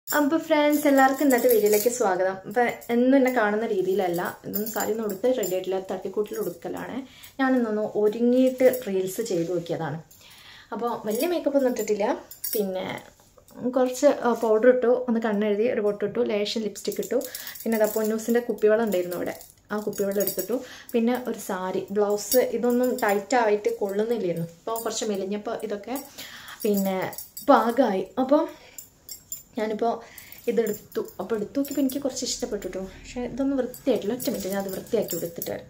അപ്പോൾ ഫ്രണ്ട്സ് എല്ലാവർക്കും ഇന്നത്തെ വീഡിയോയിലേക്ക് സ്വാഗതം അപ്പം എന്നും എന്നെ കാണുന്ന രീതിയിലല്ല ഇതൊന്നും സാരി ഒന്നും ഉടുത്ത് റെഡി ആയിട്ടില്ല തട്ടിക്കൂട്ടിൽ ഉടുക്കലാണ് ഞാൻ ഇന്നൊന്ന് ഒരുങ്ങിയിട്ട് റീൽസ് ചെയ്ത് നോക്കിയതാണ് അപ്പോൾ വലിയ മേക്കപ്പ് ഒന്നും ഇട്ടിട്ടില്ല പിന്നെ കുറച്ച് പൗഡർ ഇട്ടു ഒന്ന് കണ്ണെഴുതി ഒരു പൊട്ടിട്ടു ലേശം ലിപ്സ്റ്റിക് ഇട്ടു പിന്നെ അതാ പൊന്നൂസിൻ്റെ കുപ്പിവെള്ളം ഉണ്ടായിരുന്നു ഇവിടെ ആ കുപ്പിവെള്ളം എടുത്തിട്ടു പിന്നെ ഒരു സാരി ബ്ലൗസ് ഇതൊന്നും ടൈറ്റ് ആയിട്ട് കൊള്ളുന്നില്ലായിരുന്നു ഇപ്പോൾ കുറച്ച് മെലിഞ്ഞപ്പോൾ ഇതൊക്കെ പിന്നെ പാകമായി അപ്പോൾ ഞാനിപ്പോൾ ഇതെടുത്തു അപ്പോൾ എടുത്തു നോക്കിയപ്പോൾ എനിക്ക് കുറച്ച് ഇഷ്ടപ്പെട്ടു കേട്ടോ പക്ഷേ ഇതൊന്നും വൃത്തിയായിട്ടില്ല ഒറ്റ മിനിറ്റ് ഞാൻ അത് വൃത്തിയാക്കി എടുത്തിട്ട് വരാം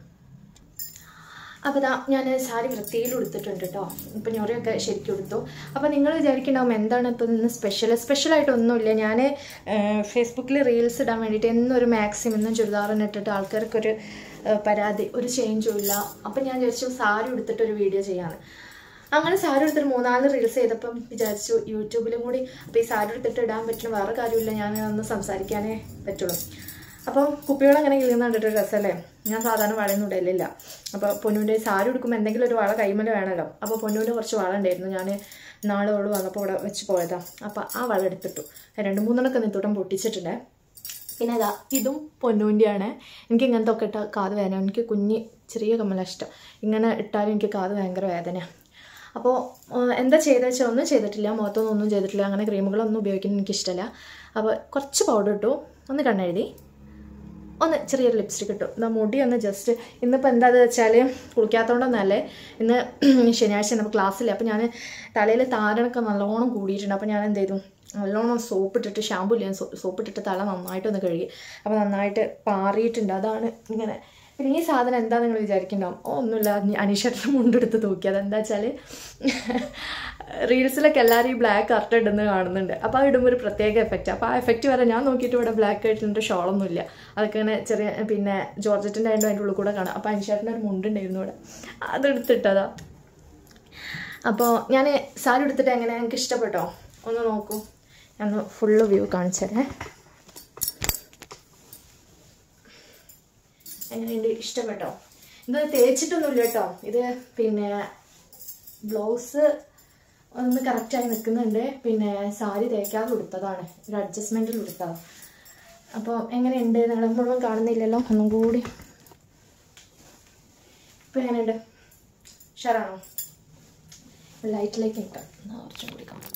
അപ്പോൾ ഇതാ ഞാൻ സാരി വൃത്തിയിൽ ഉടുത്തിട്ടുണ്ട് കേട്ടോ ഇപ്പം ഞൊറിയൊക്കെ ശരിക്കും എടുത്തു അപ്പോൾ നിങ്ങൾ വിചാരിക്കണ്ടാവും എന്താണ് ഇപ്പോൾ ഇന്ന് സ്പെഷ്യൽ സ്പെഷ്യലായിട്ടൊന്നുമില്ല ഞാൻ ഫേസ്ബുക്കിൽ റീൽസ് ഇടാൻ വേണ്ടിയിട്ട് എന്നൊരു മാക്സിമം ഇന്നും ചുരിദാറിന് ഇട്ടിട്ട് ആൾക്കാർക്കൊരു ഏഹ്, പരാതി ഒരു ചേഞ്ചും ഇല്ല അപ്പം ഞാൻ വിചാരിച്ചു സാരി ഉടുത്തിട്ട് ഒരു വീഡിയോ ചെയ്യാമെന്ന് അങ്ങനെ സാരി എടുത്തിട്ട് മൂന്നാല് റീൽസ് ചെയ്തപ്പം വിചാരിച്ചു യൂട്യൂബിലും കൂടി അപ്പോൾ ഈ സാരി എടുത്തിട്ട് ഇടാൻ പറ്റുന്ന വേറെ കാര്യമില്ല ഞാൻ ഒന്ന് സംസാരിക്കാനേ പറ്റുള്ളൂ അപ്പം കുപ്പികൾ അങ്ങനെ കിളുന്ന കണ്ടിട്ട് രസമല്ലേ ഞാൻ സാധാരണ വളയൊന്നും ഇടലില്ല അപ്പോൾ പൊന്നുവിൻ്റെ സാരി എടുക്കുമ്പോൾ എന്തെങ്കിലും ഒരു വള കൈമല വേണമല്ലോ അപ്പോൾ പൊന്നുവിൻ്റെ കുറച്ച് വള ഉണ്ടായിരുന്നു ഞാൻ നാളെ ഓള് വന്നപ്പോൾ ഇവിടെ വെച്ച് പോയതാ അപ്പോൾ ആ വള എടുത്തിട്ടു രണ്ട് മൂന്നെണ്ണൊക്കെ നിത്തോട്ടം പൊട്ടിച്ചിട്ടുണ്ടേ പിന്നെ ഇതാ ഇതും പൊന്നൂൻ്റെയാണ് എനിക്ക് ഇങ്ങനത്തെ ഒക്കെ ഇട്ടാൽ കാത് വേദന എനിക്ക് കുഞ്ഞ് ചെറിയ കമ്മല ഇഷ്ടം ഇങ്ങനെ ഇട്ടാലും എനിക്ക് കാത് ഭയങ്കര വേദനയാണ് അപ്പോൾ എന്താ ചെയ്തത് വെച്ചാൽ ഒന്നും ചെയ്തിട്ടില്ല മുഖത്തൊന്നും ഒന്നും ചെയ്തിട്ടില്ല അങ്ങനെ ക്രീമുകളൊന്നും ഉപയോഗിക്കുന്നത് എനിക്കിഷ്ടമല്ല അപ്പോൾ കുറച്ച് പൗഡർ ഇട്ടു ഒന്ന് കണ്ണെഴുതി ഒന്ന് ചെറിയൊരു ലിപ്സ്റ്റിക് ഇട്ടു എന്നാ മുടി ഒന്ന് ജസ്റ്റ് ഇന്നിപ്പോൾ എന്താണെന്ന് വെച്ചാൽ കുളിക്കാത്തതുകൊണ്ടൊന്നല്ലേ ഇന്ന് ശനിയാഴ്ച നമുക്ക് ക്ലാസ്സില്ല അപ്പോൾ ഞാൻ തലയിൽ താരനൊക്കെ നല്ലോണം കൂടിയിട്ടുണ്ട് അപ്പോൾ ഞാൻ എന്ത് ചെയ്തു നല്ലോണം സോപ്പ് ഇട്ടിട്ട് ഷാമ്പു ഇല്ല സോപ്പ് ഇട്ടിട്ട് തല നന്നായിട്ടൊന്ന് കഴുകി അപ്പോൾ നന്നായിട്ട് പാറിയിട്ടുണ്ട് അതാണ് ഇങ്ങനെ പിന്നെ ഈ സാധനം എന്താ നിങ്ങൾ വിചാരിക്കുന്നുണ്ടാവും ഓ ഒന്നുമില്ല അനീഷേട്ടൻ്റെ മുണ്ടെടുത്ത് തൂക്കി അതെന്താ വെച്ചാൽ റീൽസിലൊക്കെ എല്ലാവരും ഈ ബ്ലാക്ക് കർട്ട് ഇടുന്നത് കാണുന്നുണ്ട് അപ്പോൾ ആ ഇടുമ്പോൾ ഒരു പ്രത്യേക എഫക്റ്റ് അപ്പോൾ ആ എഫക്റ്റ് വരെ ഞാൻ നോക്കിയിട്ട് ഇവിടെ ബ്ലാക്ക് ആയിട്ടുണ്ട് ഷോളൊന്നുമില്ല അതൊക്കെ ഇങ്ങനെ ചെറിയ പിന്നെ ജോർജറ്റിൻ്റെ ആയിട്ട് അതിൻ്റെ ഉള്ളിൽ കൂടെ കാണാം അപ്പോൾ അനീഷേട്ടൻ്റെ ഒരു മുണ്ടുണ്ടായിരുന്നു ഇവിടെ അതെടുത്തിട്ടതാ അപ്പോൾ ഞാൻ സാരി എടുത്തിട്ട് എങ്ങനെ എനിക്ക് ഇഷ്ടപ്പെട്ടോ ഒന്ന് നോക്കൂ ഞാൻ ഫുള്ള് വ്യൂ കാണിച്ചതേ എങ്ങനെയുണ്ട് ഇഷ്ടപ്പെട്ടോ ഇത് തേച്ചിട്ടൊന്നുമില്ല കേട്ടോ ഇത് പിന്നെ ബ്ലൗസ് ഒന്ന് കറക്റ്റായി നിൽക്കുന്നുണ്ട് പിന്നെ സാരി തേക്കാതെ കൊടുത്തതാണ് ഒരു അഡ്ജസ്റ്റ്മെൻറ്റിൽ കൊടുത്തതാണ് അപ്പോൾ എങ്ങനെയുണ്ട് നിങ്ങൾ മുഴുവൻ കാണുന്നില്ലല്ലോ ഒന്നും കൂടി ഇപ്പം എങ്ങനെയുണ്ട് ഷറാണോ ലൈറ്റിലേക്ക് നിൽക്കാം എന്നാ കുറച്ചും കൂടി കാണാം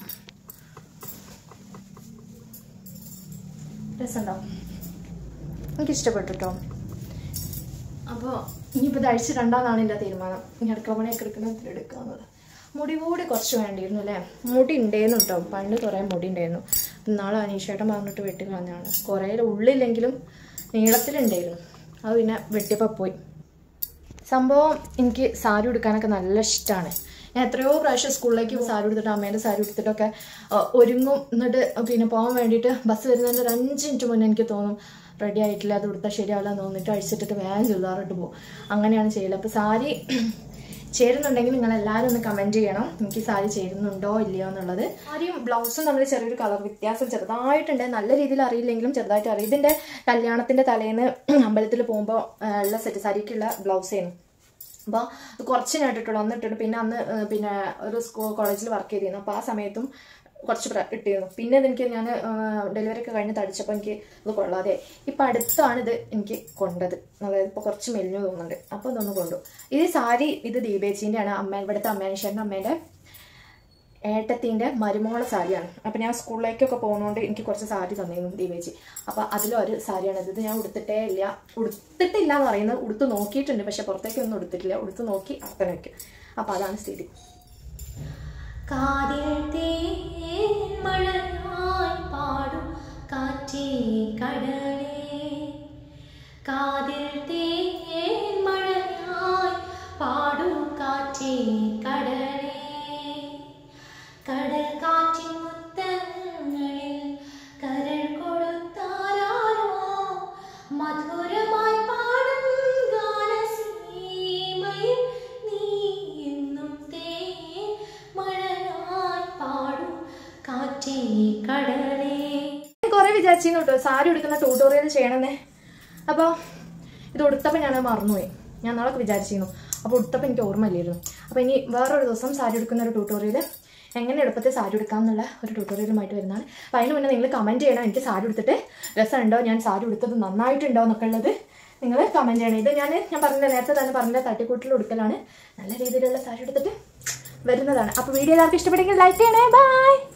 രസമുണ്ടാവും എനിക്ക് ഇഷ്ടപ്പെട്ടു കേട്ടോ അപ്പോൾ ഇനിയിപ്പോൾ ഇത് അഴിച്ച് കണ്ടാന്നാണ് എൻ്റെ തീരുമാനം ഇനി അടുക്കള പണിയൊക്കെ എടുക്കുന്നത് എടുക്കാവുന്നത് മുടി കൂടി കുറച്ച് വേണ്ടിയിരുന്നു അല്ലേ മുടി ഉണ്ടായിരുന്നു കേട്ടോ പണ്ട് കുറേ മുടി ഉണ്ടായിരുന്നു നാളെ അനീഷേട്ടൻ പറഞ്ഞിട്ട് വെട്ടി കളഞ്ഞാണ് കുറേ ഉള്ളില്ലെങ്കിലും നീളത്തിലുണ്ടായിരുന്നു അത് പിന്നെ വെട്ടിയപ്പോൾ പോയി സംഭവം എനിക്ക് സാരി ഉടുക്കാനൊക്കെ നല്ല ഇഷ്ടമാണ് ഞാൻ എത്രയോ പ്രാവശ്യം സ്കൂളിലേക്ക് സാരി ഉടുത്തിട്ട് അമ്മേൻ്റെ സാരി ഉടുത്തിട്ടൊക്കെ ആ, ഒരുങ്ങും എന്നിട്ട് പിന്നെ പോകാൻ വേണ്ടിയിട്ട് ബസ് വരുന്നതിൻ്റെ ഒരു അഞ്ച് മിനിറ്റ് മുന്നേ എനിക്ക് തോന്നും റെഡി ആയിട്ടില്ല അത് ഉടുത്താൽ ശരിയാവില്ല എന്ന് തോന്നിട്ട് അഴിച്ചിട്ടിട്ട് വേഗം ചുരിദാറിട്ട് പോകും അങ്ങനെയാണ് ചെയ്യല് അപ്പോൾ സാരി ചേരുന്നുണ്ടെങ്കിൽ നിങ്ങൾ എല്ലാവരും ഒന്ന് കമൻറ്റ് ചെയ്യണം എനിക്ക് സാരി ചേരുന്നുണ്ടോ ഇല്ലയോ എന്നുള്ളത് സാരിയും ബ്ലൗസും തമ്മിൽ ചെറിയൊരു കളർ വ്യത്യാസം ചെറുതായിട്ടുണ്ട് നല്ല രീതിയിൽ അറിയില്ലെങ്കിലും ചെറുതായിട്ട് അറിയും ഇതിൻ്റെ കല്യാണത്തിൻ്റെ തലേന്ന് അമ്പലത്തിൽ പോകുമ്പോൾ ഉള്ള സെറ്റ് സാരിക്കുള്ള ബ്ലൗസായിരുന്നു അപ്പോൾ കുറച്ച് ഞാൻ ഇട്ടിട്ടുള്ളൂ അന്ന് ഇട്ടിട്ട് പിന്നെ അന്ന് ഏഹ്, പിന്നെ ഒരു സ്കൂൾ കോളേജിൽ വർക്ക് ചെയ്തിരുന്നു അപ്പോൾ ആ സമയത്തും കുറച്ച് പ്ര- ഇട്ടിരുന്നു പിന്നെ ഇതെനിക്ക് ഞാൻ ഡെലിവറി ഒക്കെ കഴിഞ്ഞ് തടിച്ചപ്പോൾ എനിക്ക് ഇത് കൊള്ളാതെ ഇപ്പം അടുത്താണ് ഇത് എനിക്ക് കൊണ്ടത് അതായത് ഇപ്പോൾ കുറച്ച് മെലിഞ്ഞു തോന്നുന്നുണ്ട് അപ്പോൾ ഇതൊന്ന് കൊണ്ടു ഇത് സാരി ഇത് ദീപേച്ചീൻ്റെ ആണ് അമ്മ ഇവിടുത്തെ അമ്മേശ്വരൻ്റെ അമ്മേൻ്റെ ഏട്ടത്തിൻ്റെ മരുമോള സാരിയാണ് അപ്പം ഞാൻ സ്കൂളിലേക്കൊക്കെ പോകുന്നതുകൊണ്ട് എനിക്ക് കുറച്ച് സാരി തന്നിരുന്നു ദീപേച്ചി അപ്പോൾ അതിലൊരു സാരിയാണ് ഇത് ഇത് ഞാൻ ഉടുത്തിട്ടേ ഇല്ല ഉടുത്തിട്ടില്ല എന്ന് പറയുന്നത് ഉടുത്ത് നോക്കിയിട്ടുണ്ട് പക്ഷെ പുറത്തേക്കൊന്നും ഉടുത്തിട്ടില്ല ഉടുത്ത് നോക്കി അർത്ഥം വയ്ക്കും അപ്പോൾ അതാണ് സ്ഥിതി കാതിൽ തേൻമഴയായി പാടും കാറ്റേ കടലേ കാതിൽ തേൻമഴയായി പാടും കാറ്റേ കടലേ കടൽ കാറ്റിൻ മുത്തങ്ങളിൽ കരൾ കൊടുത്താരോ മധുരമായി പാടും ഗാനസീമയിൽ നീ എന്നും തേൻ മഴയായി പാടും കാറ്റേ കടലേ കുറേ വിചാരിച്ചിരുന്നു കേട്ടോ സാരി ഉടുക്കുന്ന ട്യൂട്ടോറിയൽ ചെയ്യണമെന്നേ അപ്പോൾ ഇത് ഉടുത്തപ്പോൾ ഞാൻ മറന്നുപോയി ഞാൻ നാളൊക്കെ വിചാരിച്ചിരുന്നു അപ്പോൾ ഉടുത്തപ്പോൾ എനിക്ക് ഓർമ്മയില്ലായിരുന്നു അപ്പോൾ ഇനി വേറൊരു ദിവസം സാരി ഉടുക്കുന്ന ഒരു ട്യൂട്ടോറിയൽ എങ്ങനെ എളുപ്പത്തിൽ സാരി എടുക്കാം എന്നുള്ള ഒരു ട്യൂട്ടോറിയലുമായിട്ട് വരുന്നതാണ് അപ്പോൾ അതിന് മുന്നേ നിങ്ങൾ കമൻറ്റ് ചെയ്യണം എനിക്ക് സാരി എടുത്തിട്ട് രസമുണ്ടോ ഞാൻ സാരി എടുത്തത് നന്നായിട്ടുണ്ടോ എന്നൊക്കെ ഉള്ളത് നിങ്ങൾ കമൻറ്റ് ചെയ്യണം ഇത് ഞാൻ ഞാൻ പറഞ്ഞ നേരത്തെ തന്നെ പറഞ്ഞ തട്ടിക്കൂട്ടിൽ ഉടുക്കലാണ് നല്ല രീതിയിലുള്ള സാരി എടുത്തിട്ട് വരുന്നതാണ് അപ്പോൾ വീഡിയോ എല്ലാവർക്കും ഇഷ്ടപ്പെട്ടെങ്കിൽ ലൈക്ക് ചെയ്യണേ ബൈ